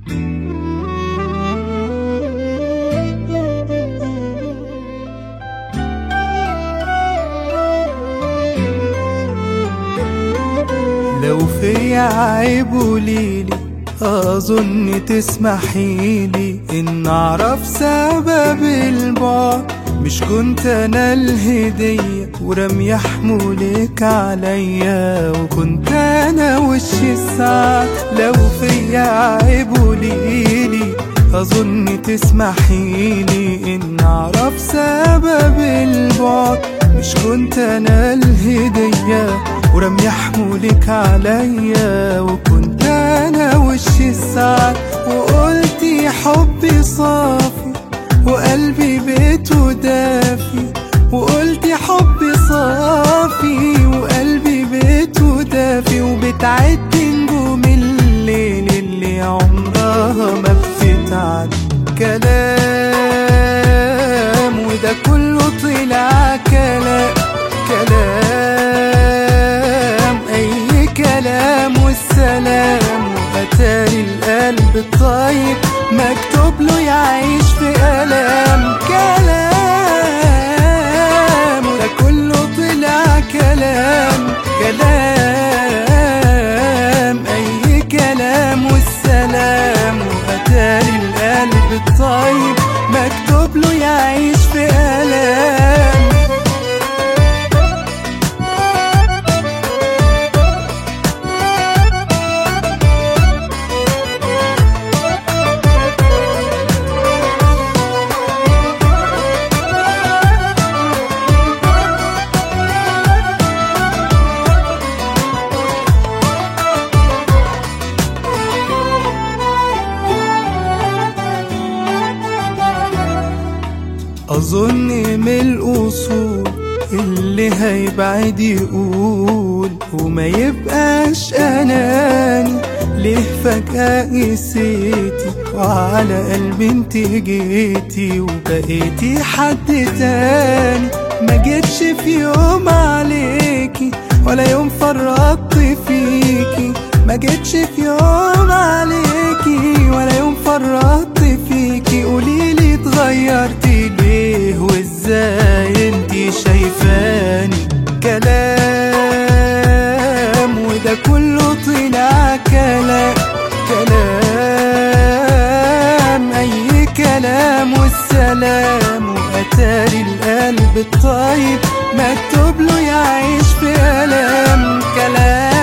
لو في عيب قوليلي أظن تسمحيلي إن أعرف سبب البعد مش كنت أنا الهدية ورمي حمولك عليا وكنت أنا وش السعد لو في عيب قوليلي أظن تسمحيلي إن أعرف سبب البعد مش كنت أنا الهدية ورمي حمولك عليا وكنت أنا وش السعد وقلتي حبي صافي وقلبي بيته دافي وقلتي حبي صافي وقلبي بيته دافي وبتعد نجوم الليل اللي عمرها ما بتتعد كلام وده كله طلع كلام كلام اي كلام والسلام واتاري القلب الطيب مكتوب له يعيش في الام كلام وده كله طلع كلام كلام اي كلام والسلام واتاري القلب الطيب مكتوب له يعيش في الام أظن من الأصول اللي هيبعد يقول وما يبقاش أناني ليه فجأة قسيتي وعلى قلبي انت جيتي وبقيتي حد تاني ما جيتش في يوم عليكي ولا يوم فرطت فيكي ما جيتش في يوم عليكي ولا يوم فرطت فيكي قوليلي اتغيرتي ليه وازاي انتي شايفاني كلام وده كله طلع كلام كلام اي كلام والسلام واتاري القلب الطيب مكتوب له يعيش في الام كلام